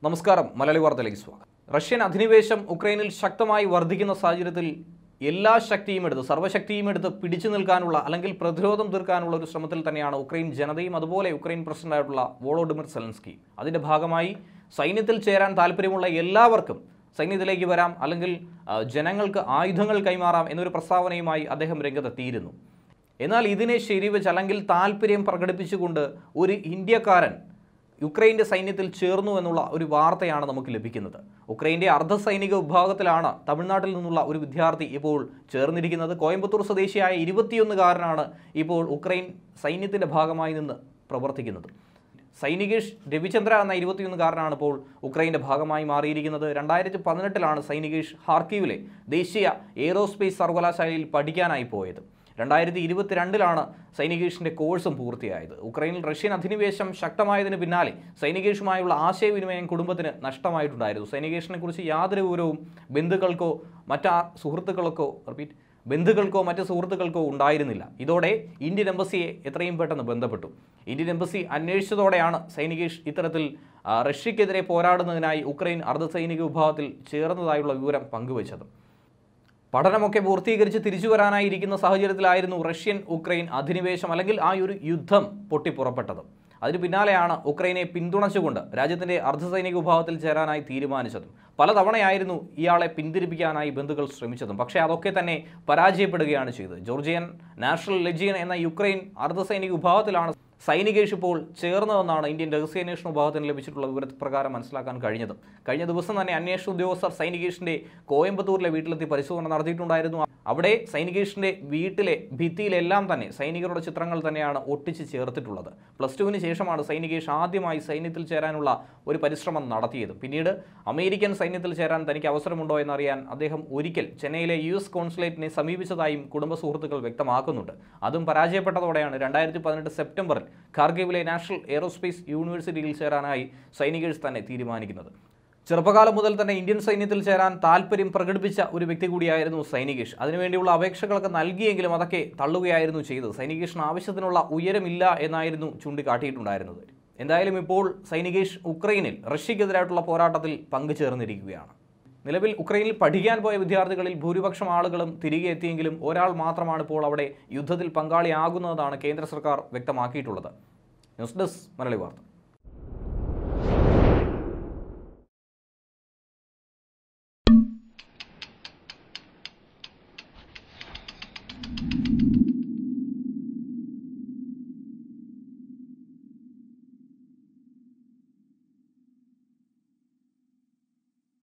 നമസ്കാരം മലയാളി വാർത്തയിലേക്ക് സ്വാഗതം റഷ്യൻ അധിനിവേശം ഉക്രൈനിൽ ശക്തമായി വർദ്ധിക്കുന്ന സാഹചര്യത്തിൽ എല്ലാ ശക്തിയും എടുത്ത് സർവ്വശക്തിയും എടുത്ത് പിടിച്ചു നിൽക്കാനുള്ള അല്ലെങ്കിൽ പ്രതിരോധം തീർക്കാനുള്ള ഒരു ശ്രമത്തിൽ തന്നെയാണ് ഉക്രൈൻ ജനതയും അതുപോലെ ഉക്രൈൻ പ്രസിഡന്റായിട്ടുള്ള വോളോഡിമിർ സെലൻസ്കി അതിന്റെ ഭാഗമായി സൈന്യത്തിൽ ചേരാൻ താല്പര്യമുള്ള എല്ലാവർക്കും സൈന്യത്തിലേക്ക് വരാം അല്ലെങ്കിൽ ആ, ജനങ്ങൾക്ക് ആയുധങ്ങൾ കൈമാറാം എന്നൊരു പ്രസ്താവനയുമായി അദ്ദേഹം രംഗത്തെത്തിയിരുന്നു എന്നാൽ ഇതിനെ ശരിവെച്ച് അല്ലെങ്കിൽ താല്പര്യം പ്രകടിപ്പിച്ചുകൊണ്ട് ഒരു ഇന്ത്യക്കാരൻ യുക്രൈൻ്റെ സൈന്യത്തിൽ ചേർന്നു എന്നുള്ള ഒരു വാർത്തയാണ് നമുക്ക് ലഭിക്കുന്നത് ഉക്രൈൻ്റെ അർദ്ധ സൈനിക വിഭാഗത്തിലാണ് തമിഴ്നാട്ടിൽ നിന്നുള്ള ഒരു വിദ്യാർത്ഥി ഇപ്പോൾ ചേർന്നിരിക്കുന്നത് കോയമ്പത്തൂർ സ്വദേശിയായ ഇരുപത്തിയൊന്നുകാരനാണ് ഇപ്പോൾ ഉക്രൈൻ സൈന്യത്തിൻ്റെ ഭാഗമായി നിന്ന് പ്രവർത്തിക്കുന്നത് സൈനികേഷ് രവിചന്ദ്ര എന്ന ഇരുപത്തിയൊന്നുകാരനാണ് ഇപ്പോൾ ഉക്രൈൻ്റെ ഭാഗമായി മാറിയിരിക്കുന്നത് രണ്ടായിരത്തി പതിനെട്ടിലാണ് സൈനികേഷ് ഹാർക്കീവിലെ ദേശീയ എയ്റോസ്പേസ് സർവകലാശാലയിൽ പഠിക്കാനായി പോയത് രണ്ടായിരത്തി ഇരുപത്തിരണ്ടിലാണ് സൈനികേഷിൻ്റെ കോഴ്സും പൂർത്തിയായത് ഉക്രൈനിൽ റഷ്യൻ അധിനിവേശം ശക്തമായതിന് പിന്നാലെ സൈനികേഷുമായുള്ള ആശയവിനിമയം കുടുംബത്തിന് നഷ്ടമായിട്ടുണ്ടായിരുന്നു സൈനികേഷിനെ കുറിച്ച് യാതൊരു വിവരവും ബന്ധുക്കൾക്കോ മറ്റാ സുഹൃത്തുക്കൾക്കോ റിപ്പീറ്റ് ബന്ധുക്കൾക്കോ മറ്റ് സുഹൃത്തുക്കൾക്കോ ഉണ്ടായിരുന്നില്ല ഇതോടെ ഇന്ത്യൻ എംബസിയെ എത്രയും പെട്ടെന്ന് ബന്ധപ്പെട്ടു ഇന്ത്യൻ എംബസി അന്വേഷിച്ചതോടെയാണ് സൈനികേഷ് ഇത്തരത്തിൽ ആ, റഷ്യക്കെതിരെ പോരാടുന്നതിനായി ഉക്രൈൻ അർദ്ധസൈനിക വിഭാഗത്തിൽ ചേർന്നതായുള്ള വിവരം പങ്കുവച്ചത് പഠനമൊക്കെ പൂർത്തീകരിച്ച് തിരിച്ചു വരാനായിരിക്കുന്ന സാഹചര്യത്തിലായിരുന്നു റഷ്യൻ ഉക്രൈൻ അധിനിവേശം അല്ലെങ്കിൽ ആ ഒരു യുദ്ധം പൊട്ടിപ്പുറപ്പെട്ടത് അതിന് പിന്നാലെയാണ് ഉക്രൈനെ പിന്തുണച്ചുകൊണ്ട് രാജ്യത്തിന്റെ അർദ്ധസൈനിക വിഭാഗത്തിൽ ചേരാനായി തീരുമാനിച്ചതും പലതവണയായിരുന്നു ഇയാളെ പിന്തിരിപ്പിക്കാനായി ബന്ധുക്കൾ ശ്രമിച്ചതും പക്ഷേ അതൊക്കെ തന്നെ പരാജയപ്പെടുകയാണ് ചെയ്തത് ജോർജിയൻ നാഷണൽ ലെജിയൻ എന്ന യുക്രൈൻ അർദ്ധസൈനിക വിഭാഗത്തിലാണ് സൈനികേഷ് ഇപ്പോൾ ചേർന്നതെന്നാണ് ഇന്ത്യൻ രഹസ്യാന്വേഷണ വിഭാഗത്തിന് ലഭിച്ചിട്ടുള്ള വിവരപ്രകാരം മനസ്സിലാക്കാൻ കഴിഞ്ഞത് കഴിഞ്ഞ ദിവസം തന്നെ അന്വേഷണ ഉദ്യോഗസ്ഥർ സൈനികേഷിന്റെ കോയമ്പത്തൂരിലെ വീട്ടിലെത്തി പരിശോധന നടത്തിയിട്ടുണ്ടായിരുന്നു അവിടെ സൈനികേഷിന്റെ വീട്ടിലെ ഭിത്തിയിലെല്ലാം തന്നെ സൈനികരുടെ ചിത്രങ്ങൾ തന്നെയാണ് ഒട്ടിച്ച് ചേർത്തിട്ടുള്ളത് പ്ലസ് ടുവിന് ശേഷമാണ് സൈനികേഷ് ആദ്യമായി സൈന്യത്തിൽ ചേരാനുള്ള ഒരു പരിശ്രമം നടത്തിയത് പിന്നീട് അമേരിക്കൻ സൈന്യത്തിൽ ചേരാൻ തനിക്ക് അവസരമുണ്ടോ എന്നറിയാൻ അദ്ദേഹം ഒരിക്കൽ ചെന്നൈയിലെ യു എസ് കോൺസുലേറ്റിനെ സമീപിച്ചതായും കുടുംബ സുഹൃത്തുക്കൾ വ്യക്തമാക്കുന്നുണ്ട് അതും പരാജയപ്പെട്ടതോടെയാണ് രണ്ടായിരത്തി പതിനെട്ട് സെപ്റ്റംബറിൽ ഖാർഗീവിലെ നാഷണൽ എയറോസ്പേസ് യൂണിവേഴ്സിറ്റിയിൽ ചേരാനായി സൈനികേഴ്സ് തന്നെ തീരുമാനിക്കുന്നത് ചെറുപ്പകാലം മുതൽ തന്നെ ഇന്ത്യൻ സൈന്യത്തിൽ ചേരാൻ താല്പര്യം പ്രകടിപ്പിച്ച ഒരു വ്യക്തി കൂടിയായിരുന്നു സൈനികേഷ് അതിനുവേണ്ടിയുള്ള അപേക്ഷകളൊക്കെ നൽകിയെങ്കിലും അതൊക്കെ തള്ളുകയായിരുന്നു ചെയ്തത് സൈനികേഷിന് ആവശ്യത്തിനുള്ള ഉയരമില്ല എന്നായിരുന്നു ചൂണ്ടിക്കാട്ടിയിട്ടുണ്ടായിരുന്നത് എന്തായാലും ഇപ്പോൾ സൈനികേഷ് ഉക്രൈനിൽ റഷ്യക്കെതിരായിട്ടുള്ള പോരാട്ടത്തിൽ പങ്കുചേർന്നിരിക്കുകയാണ് നിലവിൽ ഉക്രൈനിൽ പഠിക്കാൻ പോയ വിദ്യാർത്ഥികളിൽ ഭൂരിപക്ഷം ആളുകളും തിരികെ എത്തിയെങ്കിലും ഒരാൾ മാത്രമാണ് ഇപ്പോൾ അവിടെ യുദ്ധത്തിൽ പങ്കാളിയാകുന്നതെന്നാണ് കേന്ദ്ര സർക്കാർ വ്യക്തമാക്കിയിട്ടുള്ളത് ന്യൂസ് ഡെസ്ക് മലയാളി വാർത്ത